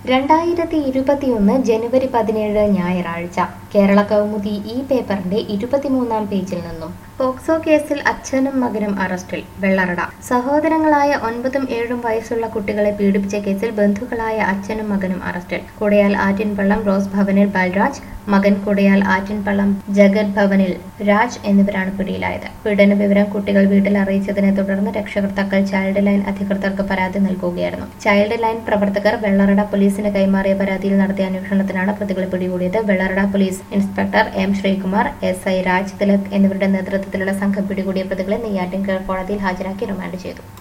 രണ്ടായിരത്തി ഇരുപത്തിയൊന്ന് ജനുവരി പതിനേഴ് ഞായറാഴ്ച കേരള കൗമുദി ഈ പേപ്പറിന്റെ ഇരുപത്തിമൂന്നാം പേജിൽ നിന്നും പോക്സോ കേസിൽ അച്ഛനും മകനും അറസ്റ്റിൽ വെള്ളറട സഹോദരങ്ങളായ ഒൻപതും ഏഴും വയസ്സുള്ള കുട്ടികളെ പീഡിപ്പിച്ച കേസിൽ ബന്ധുക്കളായ അച്ഛനും മകനും അറസ്റ്റിൽ കൊടയാൽ ആറ്റിൻപള്ളം റോസ് ഭവനിൽ ബൽരാജ് മകൻ കൊടയാൽ ആറ്റിൻപള്ളം ജഗത് ഭവനിൽ രാജ് എന്നിവരാണ് പിടിയിലായത് പീഡന വിവരം കുട്ടികൾ വീട്ടിൽ അറിയിച്ചതിനെ തുടർന്ന് രക്ഷകർത്താക്കൾ ചൈൽഡ് ലൈൻ അധികൃതർക്ക് പരാതി നൽകുകയായിരുന്നു ചൈൽഡ് ലൈൻ പ്രവർത്തകർ വെള്ളറട പോലീസിന് കൈമാറിയ പരാതിയിൽ നടത്തിയ അന്വേഷണത്തിലാണ് പ്രതികളെ പിടികൂടിയത് Vellarada police inspector M Sreekumar S I Raj Thilak എന്നിവരുടെ നേതൃത്വത്തിലുള്ള സംഘം പിടികൂടിയ പ്രതികളെ നെയ്യാറ്റിൻകര കോടതിയിൽ ഹാജരാക്കി റിമാൻഡ് ചെയ്തു